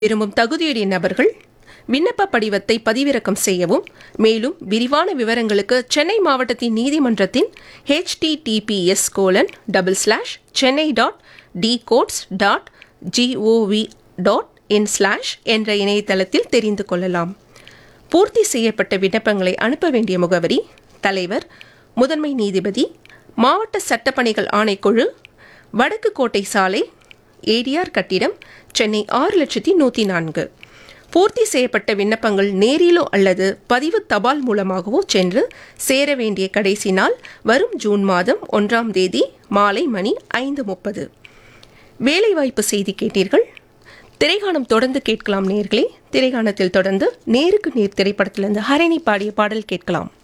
விரும்பும் தகுதியுடைய நபர்கள் விண்ணப்ப படிவத்தை பதிவிறக்கம் செய்யவும் மேலும் விரிவான விவரங்களுக்கு சென்னை மாவட்டத்தின் நீதிமன்றத்தின் https colon double slash Chennai dot D courts dot gov dot in slash என்ற இணையதளத்தில் தெரிந்து கொள்ளலாம் பூர்த்தி செய்யப்பட்ட விண்ணப்பங்களை அனுப்ப வேண்டிய முகவரி தலைவர் முதன்மை நீதிபதி மாவட்ட சட்டப்பணிகள் ஆணைக்குழு வடக்கு கோட்டை சாலை ஏடிஆர் கட்டிடம் சென்னை ஆறு லட்சத்தி நூற்றி நான்கு பூர்த்தி செய்யப்பட்ட விண்ணப்பங்கள் நேரிலோ அல்லது பதிவு தபால் மூலமாகவோ சென்று சேர வேண்டிய கடைசி நாள் வரும் ஜூன் மாதம் ஒன்றாம் தேதி மாலை மணி ஐந்து முப்பது வேலைவாய்ப்பு செய்தி கேட்டீர்கள் திரைகாணம் தொடர்ந்து கேட்கலாம் நேர்களே திரைகாணத்தில் தொடர்ந்து நேருக்கு நேர் திரைப்படத்திலிருந்து ஹரிணி பாடிய பாடல் கேட்கலாம்